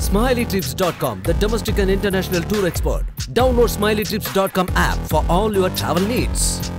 SmileyTrips.com, the domestic and international tour expert. Download SmileyTrips.com app for all your travel needs.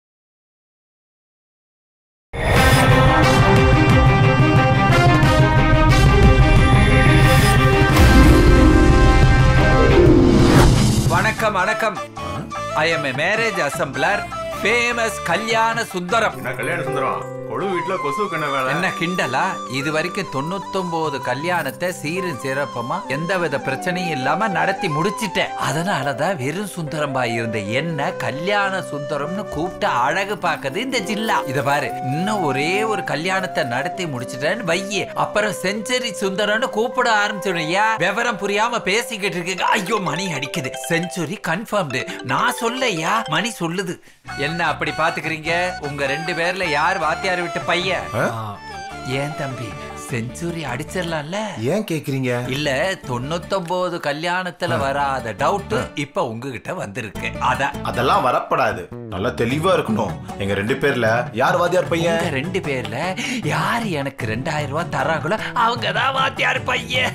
வணக்கம் வணக்கம் I am a marriage assembler famous Kalyana Sundaram என்ன கல்யாண சுந்தரம் கொழு வீட்டுல கொசுவுக்கு என்ன வேலை என்ன கிண்டலா இது வரைக்கும் தொண்ணூத்தொன்பது கல்யாணத்தை சீரும் சிறப்பமா எந்தவித பிரச்சனையும் இல்லாம நடத்தி முடிச்சிட்டேன் அதனாலதான் வெறும் சுந்தரம்பா இருந்த என்ன கல்யாண சுந்தரம்னு கூப்பிட்டு அழகு பார்க்கறது இந்த ஜில்லா இத பாரு இன்னும் ஒரே ஒரு கல்யாணத்தை நடத்தி முடிச்சிட்டேன்னு வையே அப்புறம் செஞ்சுரி சுந்தரம்னு கூப்பிட ஆரம்பிச்சிடுயா விவரம் புரியாம பேசிக்கிட்டு இருக்கு ஐயோ மணி அடிக்குது செஞ்சுரி கன்ஃபார்ம்டு நான் சொல்லையா மணி சொல்லுது என்ன அப்படி பாத்துக்கிறீங்க உங்க ரெண்டு பேர்ல யார் வாத்தியார் விட்டு பையன் ஏன் தம்பி செஞ்சுரி அடிச்சிடலாம்ல ஏன் கேக்குறீங்க இல்ல தொண்ணூத்தொன்பது கல்யாணத்துல வராத டவுட் இப்ப உங்ககிட்ட வந்திருக்கு அதான் அதெல்லாம் வரப்படாது நல்லா தெளிவா இருக்கணும் எங்க ரெண்டு பேர்ல யார் வாத்தியார் உங்க பையன் ரெண்டு பேர்ல யாரு எனக்கு ரெண்டாயிரம் ரூபாய் தராங்களோ அவங்க தான் வாத்தியார் பையன்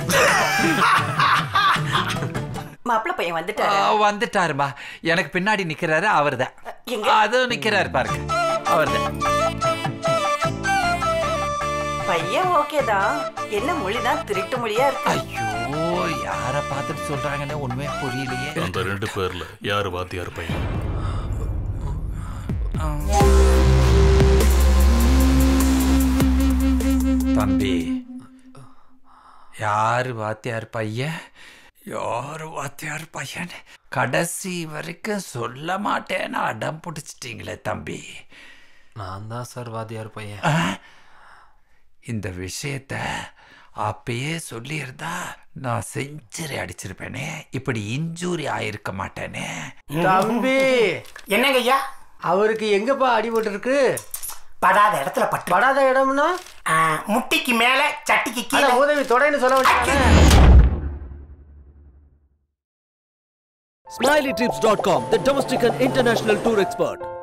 மாப்பிள்ள பையன் ஆ, வந்துட்டாரு வந்துட்டாருமா எனக்கு பின்னாடி நிக்கிறாரு அவர்தான் எங்க? அதுவும் நிக்கிறாரு பாருங்க அவர்தான் பையன் ஓகே தான் என்ன மொழிதான் திருட்டு மொழியா இருக்கு ஐயோ யார பார்த்துட்டு சொல்றாங்கன்னு உண்மையே புரியலையே அந்த ரெண்டு பேர்ல யாரு வாத்தியார் பையன் தம்பி யாரு வாத்தியார் பையன் யாரு வாத்தியார் பையன் கடைசி வரைக்கும் சொல்ல மாட்டேன்னு அடம் பிடிச்சிட்டீங்களே தம்பி நான் தான் சார் வாத்தியார் பையன் ஆ? இந்த விஷயத்த அப்பயே சொல்லியிருந்தா நான் செஞ்சுரி அடிச்சிருப்பேனே இப்படி இன்ஜூரி ஆயிருக்க மாட்டேனே தம்பி என்னங்க ஐயா அவருக்கு எங்கப்பா அடிபட்டு இருக்கு படாத இடத்துல பட்டு படாத இடம்னா ஆ, முட்டிக்கு மேல சட்டிக்கு கீழே அதான் உதவி தொடைன்னு சொல்ல வேண்டியது SmileyTrips.com, the domestic and international tour expert.